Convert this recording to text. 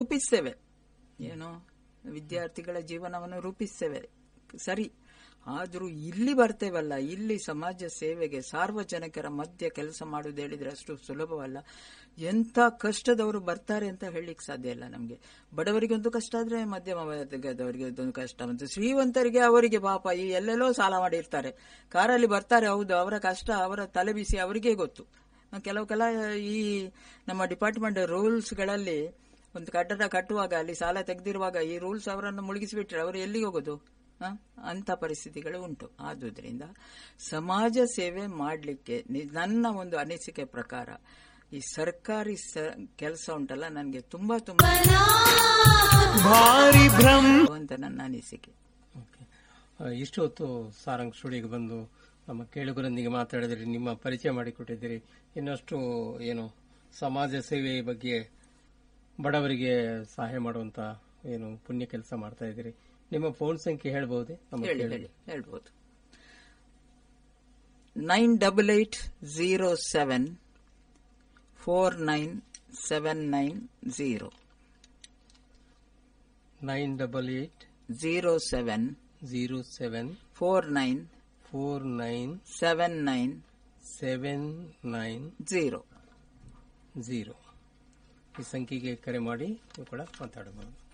ರೂಪಿಸ್ತೇವೆ ಏನು ವಿದ್ಯಾರ್ಥಿಗಳ ಜೀವನವನ್ನು ರೂಪಿಸ್ತೇವೆ ಸರಿ ಆದರೂ ಇಲ್ಲಿ ಬರ್ತೇವಲ್ಲ ಇಲ್ಲಿ ಸಮಾಜ ಸೇವೆಗೆ ಸಾರ್ವಜನಿಕರ ಮಧ್ಯೆ ಕೆಲಸ ಮಾಡುವುದು ಹೇಳಿದ್ರೆ ಅಷ್ಟು ಸುಲಭವಲ್ಲ ಎಂಥ ಕಷ್ಟದವರು ಬರ್ತಾರೆ ಅಂತ ಹೇಳಲಿಕ್ಕೆ ಸಾಧ್ಯ ಇಲ್ಲ ನಮಗೆ ಬಡವರಿಗೊಂದು ಕಷ್ಟ ಆದ್ರೆ ಮಧ್ಯಮ ವರ್ಗದವರಿಗೆ ಒಂದು ಕಷ್ಟ ಮತ್ತು ಶ್ರೀಮಂತರಿಗೆ ಅವರಿಗೆ ಪಾಪ ಈ ಎಲ್ಲೆಲ್ಲೋ ಸಾಲ ಮಾಡಿರ್ತಾರೆ ಕಾರಲ್ಲಿ ಬರ್ತಾರೆ ಹೌದು ಅವರ ಕಷ್ಟ ಅವರ ತಲೆ ಬಿಸಿ ಅವರಿಗೇ ಗೊತ್ತು ಕೆಲವು ಕೆಲ ಈ ನಮ್ಮ ಡಿಪಾರ್ಟ್ಮೆಂಟ್ ರೂಲ್ಸ್ಗಳಲ್ಲಿ ಒಂದು ಕಟ್ಟಡ ಕಟ್ಟುವಾಗ ಅಲ್ಲಿ ಸಾಲ ತೆಗೆದಿರುವಾಗ ಈ ರೂಲ್ಸ್ ಅವರನ್ನು ಮುಳುಗಿಸಿಬಿಟ್ರೆ ಅವರು ಎಲ್ಲಿಗೆ ಹೋಗೋದು ಹ? ಅಂತ ಪರಿಸ್ಥಿತಿಗಳು ಉಂಟು ಆದುದರಿಂದ ಸಮಾಜ ಸೇವೆ ಮಾಡಲಿಕ್ಕೆ ನನ್ನ ಒಂದು ಅನಿಸಿಕೆ ಪ್ರಕಾರ ಈ ಸರ್ಕಾರಿ ಕೆಲಸ ಉಂಟಲ್ಲ ನನಗೆ ತುಂಬಾ ತುಂಬಾ ಭಾರಿ ಭ್ರಮ ಅಂತ ನನ್ನ ಅನಿಸಿಕೆ ಓಕೆ. ಆ, ಇಷ್ಟು ಹೊತ್ತು ಸಾರಂಗ್ ಸ್ಟುಡಿಯೋಗೆ ಬಂದು ನಮ್ಮ ಕೇಳುಗರೊಂದಿಗೆ ಮಾತಾಡಿದಿರಿ ನಿಮ್ಮ ಪರಿಚಯ ಮಾಡಿಕೊಟ್ಟಿದ್ದೀರಿ ಇನ್ನಷ್ಟು ಏನು ಸಮಾಜ ಸೇವೆ ಬಗ್ಗೆ ಬಡವರಿಗೆ ಸಹಾಯ ಮಾಡುವಂತ ಏನು ಪುಣ್ಯ ಕೆಲಸ ಮಾಡ್ತಾ ಇದ್ದೀರಿ ನಿಮ್ಮ ಫೋನ್ ಸಂಖ್ಯೆ ಹೇಳ್ಬಹುದೇ ನಮ್ಮ ಹೇಳಿ ಕೇಳುಗರಿಗೆ? ಹೇಳಿ ಹೇಳ್ಬೋದು nine double eight zero seven four nine seven nine zero nine double eight zero seven zero seven four nine four nine seven nine seven nine zero zero ಈ ಸಂಖ್ಯೆಗೆ ಕರೆ ಮಾಡಿ ನೀವು ಕೂಡ ಮಾತಾಡಬಹುದು